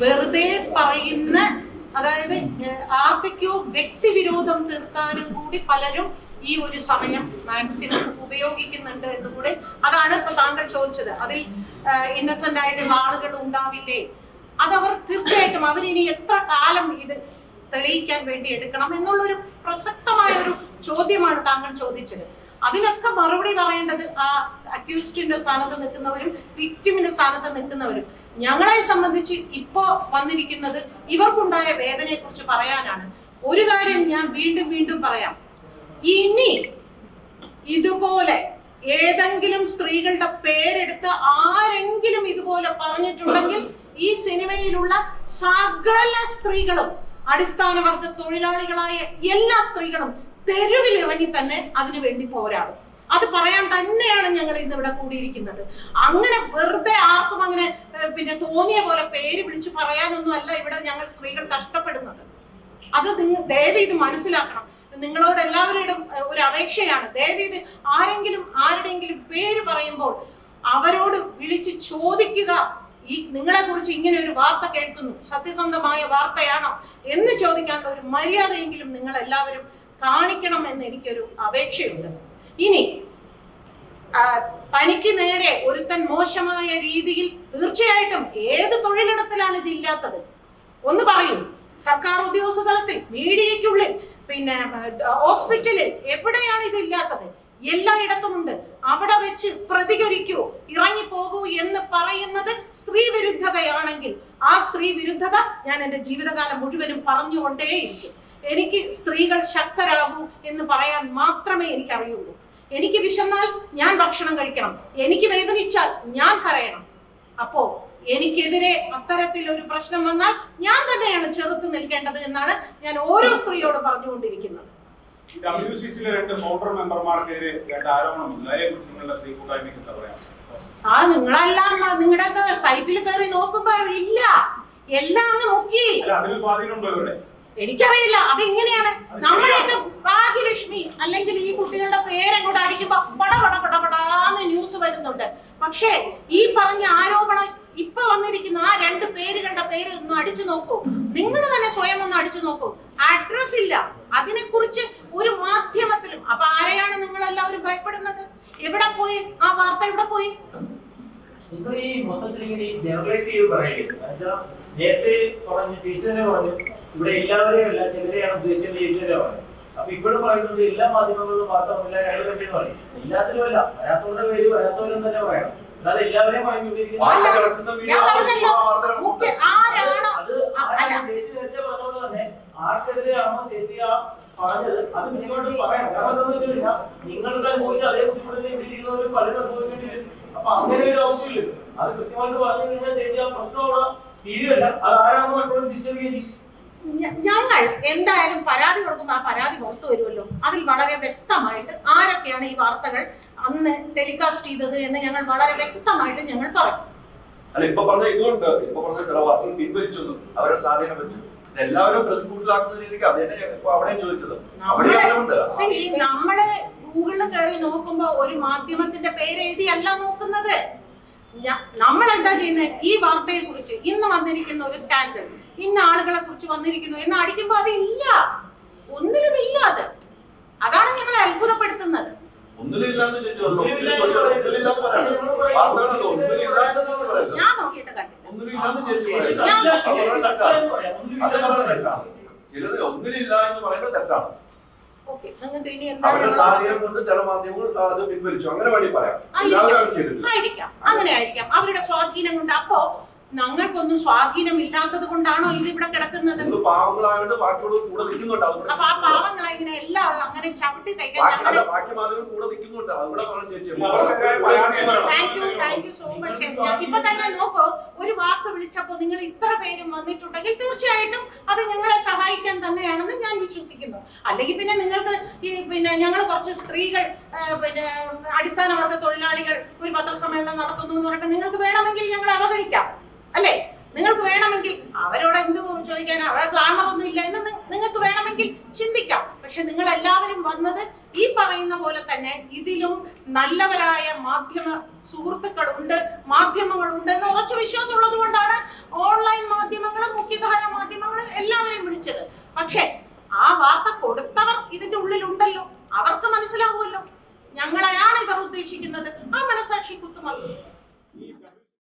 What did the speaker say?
വെറുതെ പറയുന്ന അതായത് ഏഹ്, ആർക്കൊക്കെയോ വ്യക്തിവിരോധം തീർക്കാനും കൂടി പലരും ഈ ഒരു സമയം മാക്സിമം ഉപയോഗിക്കുന്നുണ്ട് എന്ന് കൂടെ അതാണ് ഇപ്പൊ താങ്കൾ ചോദിച്ചത് അതിൽ ഇന്നസെന്റ് ആയിട്ടുള്ള ആളുകൾ ഉണ്ടാവില്ലേ അതവർ തീർച്ചയായിട്ടും അവരിനി എത്ര കാലം ഇത് തെളിയിക്കാൻ വേണ്ടി എടുക്കണം എന്നുള്ളൊരു പ്രസക്തമായ ഒരു ചോദ്യമാണ് താങ്കൾ ചോദിച്ചത് അതിനൊക്കെ മറുപടി പറയേണ്ടത് ആ അക്യൂസ്റ്റിന്റെ സ്ഥാനത്ത് നിൽക്കുന്നവരും വിക്ടിമിന്റെ സ്ഥാനത്ത് നിൽക്കുന്നവരും ഞങ്ങളെ സംബന്ധിച്ച് ഇപ്പോ വന്നിരിക്കുന്നത് ഇവർക്കുണ്ടായ വേദനയെ കുറിച്ച് പറയാനാണ് ഒരു കാര്യം ഞാൻ വീണ്ടും വീണ്ടും പറയാം ഇനി ഇതുപോലെ ഏതെങ്കിലും സ്ത്രീകളുടെ പേരെടുത്ത് ആരെങ്കിലും ഇതുപോലെ പറഞ്ഞിട്ടുണ്ടെങ്കിൽ ഈ സിനിമയിലുള്ള സകല സ്ത്രീകളും അടിസ്ഥാന വർഗ തൊഴിലാളികളായ എല്ലാ സ്ത്രീകളും തെരുവിൽ ഇറങ്ങി തന്നെ അതിനു വേണ്ടി പോരാടും അത് പറയാൻ തന്നെയാണ് ഞങ്ങൾ ഇന്ന് ഇവിടെ കൂടിയിരിക്കുന്നത് അങ്ങനെ വെറുതെ ആർക്കും അങ്ങനെ ഏഹ്, പിന്നെ തോന്നിയ പോലെ പേര് വിളിച്ചു പറയാനൊന്നും അല്ല ഇവിടെ ഞങ്ങൾ സ്ത്രീകൾ കഷ്ടപ്പെടുന്നത് അത് നിങ്ങൾ ദയവ് ഇത് മനസ്സിലാക്കണം നിങ്ങളോട് എല്ലാവരോടും ഏഹ്, ഒരു അപേക്ഷയാണ് ദയവ് ഇത് ആരെങ്കിലും ആരുടെയെങ്കിലും പേര് പറയുമ്പോൾ അവരോട് വിളിച്ച് ചോദിക്കുക ഈ നിങ്ങളെ കുറിച്ച് ഇങ്ങനെ ഒരു വാർത്ത കേൾക്കുന്നു സത്യസന്ധമായ വാർത്തയാണോ എന്ന് ചോദിക്കാനുള്ള ഒരു മര്യാദയെങ്കിലും നിങ്ങൾ എല്ലാവരും കാണിക്കണം എന്ന് എനിക്കൊരു അപേക്ഷയുണ്ട് ഇനി ആ, തനിക്ക് നേരെ ഒരുത്തൻ മോശമായ രീതിയിൽ തീർച്ചയായിട്ടും ഏത് തൊഴിലിടത്തിലാണ് ഇത് ഇല്ലാത്തത് ഒന്ന് പറയൂ സർക്കാർ ഉദ്യോഗസ്ഥ തലത്തിൽ മീഡിയയ്ക്കുള്ളിൽ പിന്നെ ആ, ഹോസ്പിറ്റലിൽ എവിടെയാണ് ഇത് ഇല്ലാത്തത് എല്ലായിടത്തുമുണ്ട് അവിടെ വെച്ച് പ്രതികരിക്കൂ ഇറങ്ങിപ്പോകൂ എന്ന് പറയുന്നത് സ്ത്രീ വിരുദ്ധതയാണെങ്കിൽ ആ സ്ത്രീ വിരുദ്ധത ഞാൻ എൻ്റെ ജീവിതകാലം മുഴുവനും പറഞ്ഞുകൊണ്ടേയിരിക്കും എനിക്ക് സ്ത്രീകൾ ശക്തരാകൂ എന്ന് പറയാൻ മാത്രമേ എനിക്കറിയുള്ളൂ എനിക്ക് വിശന്നാൽ ഞാൻ ഭക്ഷണം കഴിക്കണം എനിക്ക് വേദനിച്ചാൽ ഞാൻ കരയണം അപ്പോ എനിക്കെതിരെ അത്തരത്തിൽ ഒരു പ്രശ്നം വന്നാൽ ഞാൻ തന്നെയാണ് ചെറുത്ത് നിൽക്കേണ്ടത് എന്നാണ് ഞാൻ ഓരോ സ്ത്രീയോടും പറഞ്ഞുകൊണ്ടിരിക്കുന്നത് ഡബ്ല്യു സി സിയിലെ രണ്ട് ഫൗണ്ടർ മെമ്പർമാർക്കെതിരെ രണ്ട് ആരോപണമുണ്ട് അതേ കുറിച്ച് നിങ്ങളുടെ സ്ത്രീ കൂട്ടായ്മയ്ക്ക് എന്താ പറയാം ആ നിങ്ങളെല്ലാം നിങ്ങളുടെ സൈറ്റിൽ കയറി നോക്കുമ്പോ ഇല്ല എല്ലാം അങ്ങ് മുക്കി അല്ല അതിന് സ്വാധീനമുണ്ടോ ഇവരുടെ എനിക്കറിയില്ല അതെങ്ങനെയാണ് നമ്മളെയൊക്കെ ഭാഗ്യലക്ഷ്മി അല്ലെങ്കിൽ ഈ കുട്ടികളുടെ പേരങ്ങോട്ട് അടിക്കുമ്പോ പട പട പട പടാന്ന് ന്യൂസ് വരുന്നുണ്ട് പക്ഷേ ഈ പറഞ്ഞ ആരോപണം ഇപ്പൊ വന്നിരിക്കുന്ന ആ രണ്ട് പേരുകളുടെ പേര് ഒന്ന് അടിച്ചു നോക്കൂ നിങ്ങൾ തന്നെ സ്വയം ഒന്ന് അടിച്ചു നോക്കൂ അഡ്രസ് ഇല്ല അതിനെക്കുറിച്ച് ഒരു മാധ്യമത്തിലും അപ്പൊ ആരെയാണ് നിങ്ങൾ എല്ലാവരും ഭയപ്പെടുന്നത് എവിടെ പോയി ആ വാർത്ത എവിടെ പോയി നിങ്ങൾ ഈ മൊത്തത്തിൽ ഇങ്ങനെ ഈ ജനറലൈസ് ചെയ്ത് പറയരുത് എന്നുവെച്ചാൽ നേരത്തെ പറഞ്ഞു ചേച്ചി തന്നെ പറഞ്ഞു ഇവിടെ എല്ലാവരെയും അല്ല ചിലരെയാണ് ഉദ്ദേശിച്ചത് ചേച്ചി തന്നെ പറഞ്ഞു അപ്പൊ ഇപ്പോഴും പറയുന്നത് എല്ലാ മാധ്യമങ്ങളിലും വാർത്ത വന്നില്ല രണ്ട് തന്നെയെന്ന് പറയും എല്ലാത്തിലും അല്ല വരാത്തവരുടെ പേര് വരാത്തവരും തന്നെ പറയണം അല്ലാതെ എല്ലാവരെയും പറഞ്ഞു വാർത്ത കിടക്കുന്ന വീഡിയോ ഞാൻ പറഞ്ഞല്ലോ, ആ വാർത്ത കിടക്കുന്നുണ്ട്. മുഖ്യ ആരാണ് അത് അല്ല. ആരാണ് ചേച്ചി നേരത്തെ പറഞ്ഞത് തന്നെ ആർക്കെതിരെയാണോ ചേച്ചി ആ പറഞ്ഞത് അത് കൃത്യമായിട്ട് പറയണം കാരണം എന്താണെന്ന് വെച്ച് കഴിഞ്ഞാൽ നിങ്ങൾക്ക് അനുഭവിച്ച അതേ ബുദ്ധിമുട്ടിന് ഇവിടെ ഇരിക്കുന്നവർ പലരും അനുഭവിക്കേണ്ടി വരും അപ്പൊ അങ്ങനെ ഒരു ആവശ്യമില്ല അത് കൃത്യമായിട്ട് പറഞ്ഞു കഴിഞ്ഞാൽ ചേച്ചി ആ പ്രശ്നം അവിടെ തീരുവല്ല അത് ആരാണെന്ന് മറ്റുള്ളവർ തിരിച്ചറിയുകയും ചെയ്യും ഞ- ഞങ്ങൾ എന്തായാലും പരാതി കൊടുക്കുമ്പോൾ ആ പരാതി പുറത്തു വരുമല്ലോ അതിൽ വളരെ വ്യക്തമായിട്ട് ആരൊക്കെയാണ് ഈ വാർത്തകൾ അന്ന് ടെലികാസ്റ്റ് ചെയ്തത് എന്ന് ഞങ്ങൾ വളരെ വ്യക്തമായിട്ട് ഞങ്ങൾ പറയും അല്ല ഇപ്പൊ പറഞ്ഞ ഇതുണ്ട് ഇപ്പൊ പറഞ്ഞ ചില വാർത്തകൾ പിൻവലിച്ചു അവരെ സ്വാധീനം വെച്ചു ഇതെല്ലാവരും പ്രതികൂട്ടിലാക്കുന്ന രീതിക്ക് അത് തന്നെ ഇപ്പൊ അവിടെയും ചോദിച്ചത് അവിടെ അതുണ്ട് See, നമ്മള് ഗൂഗിളിൽ കയറി നോക്കുമ്പോ ഒരു മാധ്യമത്തിന്റെ പേര് എഴുതിയല്ല നോക്കുന്നത് ഞ- നമ്മൾ എന്താ ചെയ്യുന്നത് ഈ വാർത്തയെ കുറിച്ച് ഇന്ന് വന്നിരിക്കുന്ന ഒരു സ്കാൻഡൽ ഇന്ന ആളുകളെ കുറിച്ച് വന്നിരിക്കുന്നു എന്ന് അടിക്കുമ്പോ അതില്ല ഒന്നിലും ഇല്ല അത് അതാണ് ഞങ്ങളെ അത്ഭുതപ്പെടുത്തുന്നത് ഒന്നിലില്ലാന്ന് ചോദിച്ചല്ലോ ഒന്നിലില്ലാന്ന് പറയണം വാർത്തകളുണ്ടോ ഒന്നിലില്ല എന്ന് ചോദിച്ചു പറയല്ലോ ഞാൻ നോക്കിയിട്ട് കണ്ടില്ല ഒന്നിലില്ലാന്ന് ചേച്ചി ചേച്ചി പറയല്ല നല്ല- അത് ചേച്ചി പറയുന്നത് തെറ്റാണ് എന്ന് പറയാം. ഒന്നുമില്ല അത് എന്ന് പറയുന്നത് പറയാം. തെറ്റാണ് ചിലത് ഒന്നിലില്ല എന്ന് പറയുന്നത് തെറ്റാണ് ഓക്കെ നിങ്ങൾക്ക് ഇനി അവരുടെ എന്താണ് സ്വാധീനം കൊണ്ട് ചില മാധ്യമങ്ങൾ അത് പിൻവലിച്ചു അങ്ങനെ വേണ്ടി പറയാം എല്ലാവരും അത് ചെയ്തിട്ടില്ല ആയിരിക്കാം അങ്ങനെ ആയിരിക്കാം അവരുടെ സ്വാധീനം കൊണ്ട് അപ്പോ ഞങ്ങൾക്കൊന്നും സ്വാധീനം ഇല്ലാത്തത് കൊണ്ടാണോ ഇത് ഇവിടെ കിടക്കുന്നത് നിങ്ങൾ പാവങ്ങളായോണ്ട് ബാക്കിയുള്ളവർ കൂടെ നിൽക്കുന്നുണ്ട് അതുകൂടെ അപ്പൊ ആ പാവങ്ങളെ ഇങ്ങനെ എല്ലാം അങ്ങനെ ചവിട്ടി തയ്ക്കാൻ ബാക്കി അല്ല ഞങ്ങള് ബാക്കി മാധ്യമങ്ങൾ കൂടെ നിൽക്കുന്നുണ്ട് അതുകൂടെ പറഞ്ഞു ചേച്ചി അവർക്കെതിരെ പരാതി എഴുതണം. Thank you thank you so much ഇപ്പൊ തന്നെ നോക്കൂ ഒരു വാക്ക് വിളിച്ചപ്പോ നിങ്ങൾ ഇത്ര പേരും വന്നിട്ടുണ്ടെങ്കിൽ തീർച്ചയായിട്ടും അത് ഞങ്ങളെ സഹായിക്കാൻ തന്നെയാണെന്ന് ഞാൻ വിശ്വസിക്കുന്നു അല്ലെങ്കിൽ പിന്നെ നിങ്ങൾക്ക് ഈ പിന്നെ ഞങ്ങൾ കുറച്ച് സ്ത്രീകൾ ആ, പിന്നെ അടിസ്ഥാന വർഗ തൊഴിലാളികൾ ഒരു പത്രസമ്മേളനം നടത്തുന്നു എന്ന് പറഞ്ഞിട്ട് നിങ്ങൾക്ക് വേണമെങ്കിൽ ഞങ്ങൾ അവഗണിക്കാം അല്ലേ നിങ്ങൾക്ക് വേണമെങ്കിൽ അവരോട് എന്ത് ചോദിക്കാൻ അവിടെ ഗ്ലാമർ ഒന്നും ഇല്ല എന്ന് നി- നിങ്ങൾക്ക് വേണമെങ്കിൽ ചിന്തിക്കാം പക്ഷെ നിങ്ങൾ എല്ലാവരും വന്നത് ഈ പറയുന്ന പോലെ തന്നെ ഇതിലും നല്ലവരായ മാധ്യമ സുഹൃത്തുക്കളുണ്ട് മാധ്യമങ്ങളുണ്ട് എന്ന് ഉറച്ച വിശ്വാസം ഉള്ളത് കൊണ്ടാണ് ഓൺലൈൻ മാധ്യമങ്ങൾ പക്ഷേ ആ വാർത്ത കൊടുത്തവർ ഇതിന്റെ ഉള്ളിലുണ്ടല്ലോ അവർക്ക് മനസ്സിലാവുമല്ലോ ഞങ്ങളെയാണ് ഇവർ ഉദ്ദേശിക്കുന്നത് ആ മനസാക്ഷി കുത്തുമല്ലോ ഈ